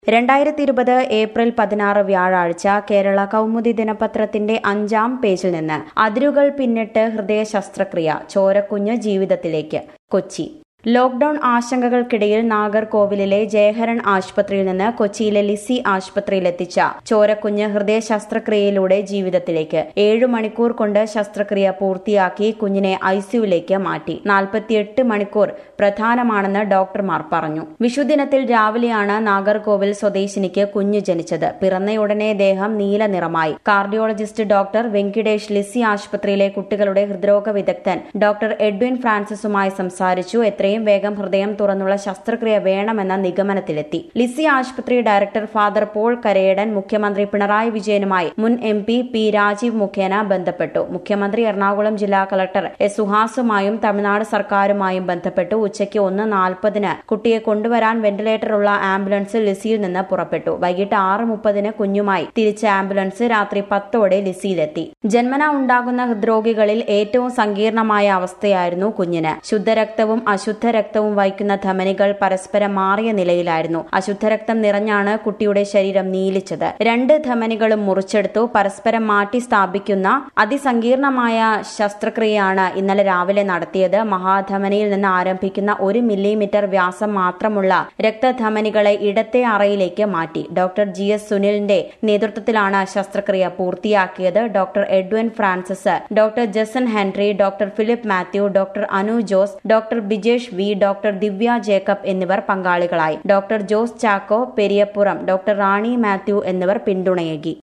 രണ്ടായിരത്തി ഇരുപത് ഏപ്രിൽ പതിനാറ് വ്യാഴാഴ്ച കേരള കൗമുദി ദിനപത്രത്തിന്റെ അഞ്ചാം പേജിൽ നിന്ന് അതിരുകൾ പിന്നിട്ട് ഹൃദയ ശസ്ത്രക്രിയ ചോരക്കുഞ്ഞ് ജീവിതത്തിലേക്ക് കൊച്ചി ലോക്ഡൌൺ ആശങ്കകൾക്കിടയിൽ നാഗർകോവിലിലെ ജയഹരൺ ആശുപത്രിയിൽ നിന്ന് കൊച്ചിയിലെ ലിസി ആശുപത്രിയിലെത്തിച്ച ചോരക്കുഞ്ഞ് ഹൃദയ ശസ്ത്രക്രിയയിലൂടെ ജീവിതത്തിലേക്ക് ഏഴു മണിക്കൂർ കൊണ്ട് ശസ്ത്രക്രിയ പൂർത്തിയാക്കി കുഞ്ഞിനെ ഐസിയുവിലേക്ക് മാറ്റി നാൽപ്പത്തിയെട്ട് മണിക്കൂർ പ്രധാനമാണെന്ന് ഡോക്ടർമാർ പറഞ്ഞു വിഷുദിനത്തിൽ രാവിലെയാണ് നാഗർകോവിൽ സ്വദേശിനിക്ക് കുഞ്ഞു ജനിച്ചത് പിറന്നയുടനെ ദേഹം നീല നിറമായി കാർഡിയോളജിസ്റ്റ് ഡോക്ടർ വെങ്കിടേഷ് ലിസി ആശുപത്രിയിലെ കുട്ടികളുടെ ഹൃദ്രോഗ വിദഗ്ധൻ ഡോക്ടർ എഡ്വിൻ ഫ്രാൻസിസുമായി സംസാരിച്ചു എത്രയും വേഗം ഹൃദയം തുറന്നുള്ള ശസ്ത്രക്രിയ വേണമെന്ന നിഗമനത്തിലെത്തി ലിസി ആശുപത്രി ഡയറക്ടർ ഫാദർ പോൾ കരേടൻ മുഖ്യമന്ത്രി പിണറായി വിജയനുമായി മുൻ എം പി പി രാജീവ് മുഖേന ബന്ധപ്പെട്ടു മുഖ്യമന്ത്രി എറണാകുളം ജില്ലാ കളക്ടർ എസ് സുഹാസുമായും തമിഴ്നാട് സർക്കാരുമായും ബന്ധപ്പെട്ടു ഉച്ചയ്ക്ക് ഒന്ന് നാൽപ്പതിന് കുട്ടിയെ കൊണ്ടുവരാൻ വെന്റിലേറ്ററുള്ള ആംബുലൻസ് ലിസിയിൽ നിന്ന് പുറപ്പെട്ടു വൈകിട്ട് ആറ് മുപ്പതിന് കുഞ്ഞുമായി തിരിച്ച ആംബുലൻസ് രാത്രി പത്തോടെ ലിസിയിലെത്തി ജന്മന ഉണ്ടാകുന്ന ഹൃദ്രോഗികളിൽ ഏറ്റവും സങ്കീർണമായ അവസ്ഥയായിരുന്നു കുഞ്ഞിന് ശുദ്ധരക്തവും അശുദ്ധ രക്തവും വഹിക്കുന്ന ധമനികൾ പരസ്പരം മാറിയ നിലയിലായിരുന്നു അശുദ്ധരക്തം നിറഞ്ഞാണ് കുട്ടിയുടെ ശരീരം നീലിച്ചത് രണ്ട് ധമനികളും മുറിച്ചെടുത്തു പരസ്പരം മാറ്റി സ്ഥാപിക്കുന്ന അതിസങ്കീർണമായ ശസ്ത്രക്രിയയാണ് ഇന്നലെ രാവിലെ നടത്തിയത് മഹാധമനിയിൽ നിന്ന് ആരംഭിക്കുന്ന ഒരു മില്ലിമീറ്റർ വ്യാസം മാത്രമുള്ള രക്തധമനികളെ ഇടത്തെ അറയിലേക്ക് മാറ്റി ഡോക്ടർ ജി എസ് സുനിലിന്റെ നേതൃത്വത്തിലാണ് ശസ്ത്രക്രിയ പൂർത്തിയാക്കിയത് doctor Edwin Francis doctor Jason Henry doctor Philip Mathew doctor Anu Jose doctor Bijesh V doctor Divya Jacob എന്നിവർ പങ്കാളികളായി doctor Jose Chacko Periyappuram doctor Rani Mathew എന്നിവർ പിന്തുണയേകി